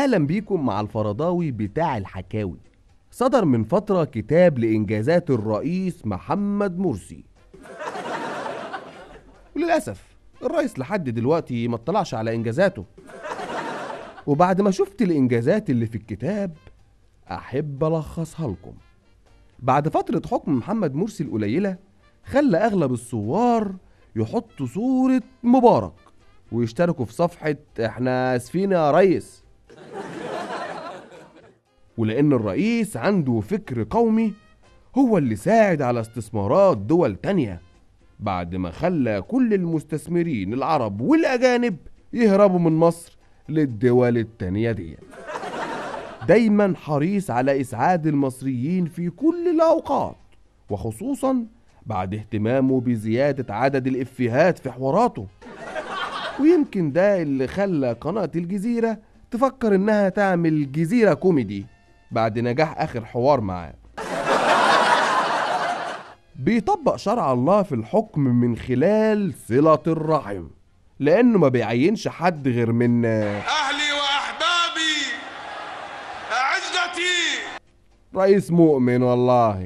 أهلا بيكم مع الفرضاوي بتاع الحكاوي صدر من فترة كتاب لإنجازات الرئيس محمد مرسي وللأسف الرئيس لحد دلوقتي ما اطلعش على إنجازاته وبعد ما شفت الإنجازات اللي في الكتاب أحب ألخصها لكم بعد فترة حكم محمد مرسي القليلة خلى أغلب الثوار يحطوا صورة مبارك ويشتركوا في صفحة احنا اسفين يا ريس ولأن الرئيس عنده فكر قومي هو اللي ساعد على استثمارات دول تانية بعد ما خلى كل المستثمرين العرب والأجانب يهربوا من مصر للدول التانية دي دايما حريص على إسعاد المصريين في كل الأوقات وخصوصا بعد اهتمامه بزيادة عدد الإفيهات في حواراته ويمكن ده اللي خلى قناة الجزيرة تفكر إنها تعمل جزيرة كوميدي بعد نجاح آخر حوار معاه بيطبق شرع الله في الحكم من خلال صلة الرحم لأنه ما بيعينش حد غير من أهلي وأحبابي عزتي رئيس مؤمن والله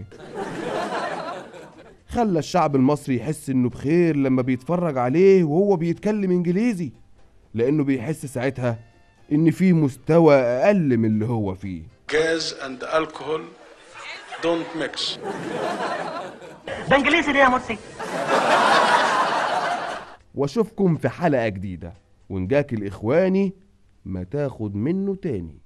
خلى الشعب المصري يحس انه بخير لما بيتفرج عليه وهو بيتكلم انجليزي لانه بيحس ساعتها ان في مستوى اقل من اللي هو فيه Gas and alcohol don't mix ده انجليزي ليه يا مرسي؟ واشوفكم في حلقة جديدة ونجاك الاخواني ما تاخد منه تاني